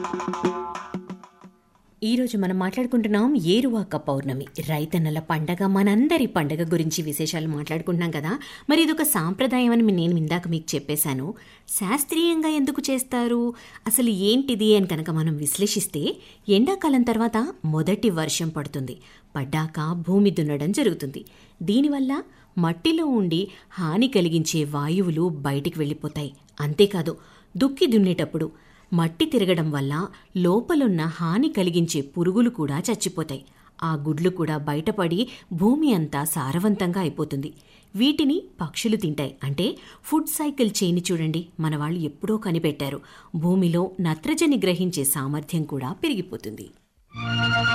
ఈరోజు మనం మాట్లాడుకుంటున్నాం ఏరువాక పౌర్ణమి రైతన్నల పండగ మనందరి పండగ గురించి విశేషాలు మాట్లాడుకుంటున్నాం కదా మరి ఇదొక సాంప్రదాయం అని నేను ఇందాక మీకు చెప్పేశాను శాస్త్రీయంగా ఎందుకు చేస్తారు అసలు ఏంటిది అని కనుక మనం విశ్లేషిస్తే ఎండాకాలం తర్వాత మొదటి వర్షం పడుతుంది పడ్డాక భూమి దున్నడం జరుగుతుంది దీనివల్ల మట్టిలో ఉండి హాని కలిగించే వాయువులు బయటికి వెళ్ళిపోతాయి అంతేకాదు దుక్కి దున్నేటప్పుడు మట్టి తిరగడం వల్ల లోపలున్న హాని కలిగించే పురుగులు కూడా చచ్చిపోతాయి ఆ గుడ్లు కూడా బయటపడి భూమి అంతా సారవంతంగా అయిపోతుంది వీటిని పక్షులు తింటాయి అంటే ఫుడ్ సైకిల్ చేయని చూడండి మన వాళ్ళు ఎప్పుడో కనిపెట్టారు భూమిలో నత్రజని గ్రహించే సామర్థ్యం కూడా పెరిగిపోతుంది